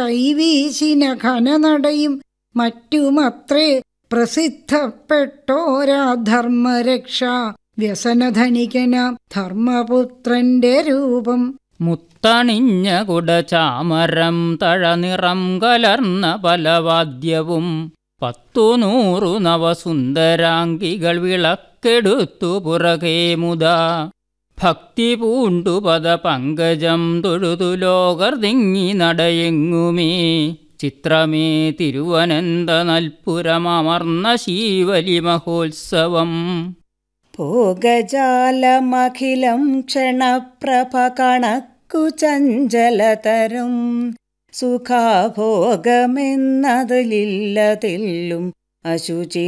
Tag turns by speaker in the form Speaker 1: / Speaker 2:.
Speaker 1: കൈവീശിന ഘനനടയും മറ്റുമത്രേ പ്രസിദ്ധപ്പെട്ടോരാ ധർമ്മരക്ഷ വ്യസനധനികനാം ധർമ്മപുത്രന്റെ രൂപം
Speaker 2: മുത്തണിഞ്ഞ കുടചാമരം തഴനിറം കലർന്ന പലവാദ്യവും പത്തു നൂറു നവസുന്ദരാംഗികൾ വിളക്കെടുത്തു പുറകെ മുതാ ഭക്തി പൂണ്ടു പദ പങ്കജം തൊഴുതു ലോകർ തിങ്ങി നടയെങ്ങുമേ ചിത്രമേ തിരുവനന്ത നൽപുരമർന്ന ശീവലി മഹോത്സവം
Speaker 3: ഭോഗജാലമഖിലം ക്ഷണപ്രഭ കണക്കു ചഞ്ചലതരും സുഖാഭോഗമെന്നതിലില്ലതെല്ലും അശുചി